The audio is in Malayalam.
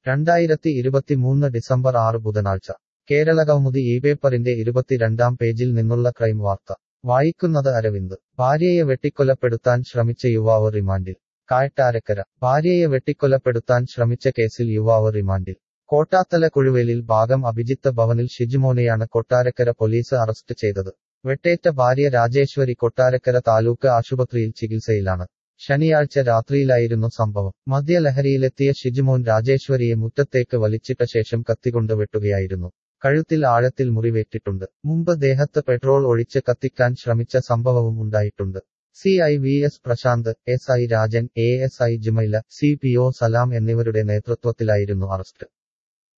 രണ്ടായിരത്തി ഇരുപത്തിമൂന്ന് ഡിസംബർ ആറ് ബുധനാഴ്ച കേരള കൗമുദി ഈ പേപ്പറിന്റെ ഇരുപത്തിരണ്ടാം പേജിൽ നിന്നുള്ള ക്രൈം വാർത്ത വായിക്കുന്നത് അരവിന്ദ് ഭാര്യയെ വെട്ടിക്കൊലപ്പെടുത്താൻ ശ്രമിച്ച യുവാവ് റിമാൻഡിൽ കായട്ടാരക്കര ഭാര്യയെ വെട്ടിക്കൊലപ്പെടുത്താൻ ശ്രമിച്ച കേസിൽ യുവാവ് റിമാൻഡിൽ കോട്ടാത്തല കുഴുവേലിൽ ഭാഗം അഭിജിത്ത് ഭവനിൽ ഷിജുമോനെയാണ് കൊട്ടാരക്കര പോലീസ് അറസ്റ്റ് ചെയ്തത് വെട്ടേറ്റ ഭാര്യ രാജേശ്വരി കൊട്ടാരക്കര താലൂക്ക് ആശുപത്രിയിൽ ചികിത്സയിലാണ് ശനിയാഴ്ച രാത്രിയിലായിരുന്നു സംഭവം മദ്യലഹരിയിലെത്തിയ ഷിജുമോൻ രാജേശ്വരിയെ മുറ്റത്തേക്ക് വലിച്ചിട്ട ശേഷം കത്തികൊണ്ട് വെട്ടുകയായിരുന്നു കഴുത്തിൽ ആഴത്തിൽ മുറിവേറ്റിട്ടുണ്ട് മുമ്പ് ദേഹത്ത് പെട്രോൾ ഒഴിച്ച് കത്തിക്കാൻ ശ്രമിച്ച സംഭവവും ഉണ്ടായിട്ടുണ്ട് C I V S Prasanth S I Rajan A S I Jumaila C P O Salam എന്നിവരുടെ നേതൃത്വത്തിലായിരുന്നു അറസ്റ്റ്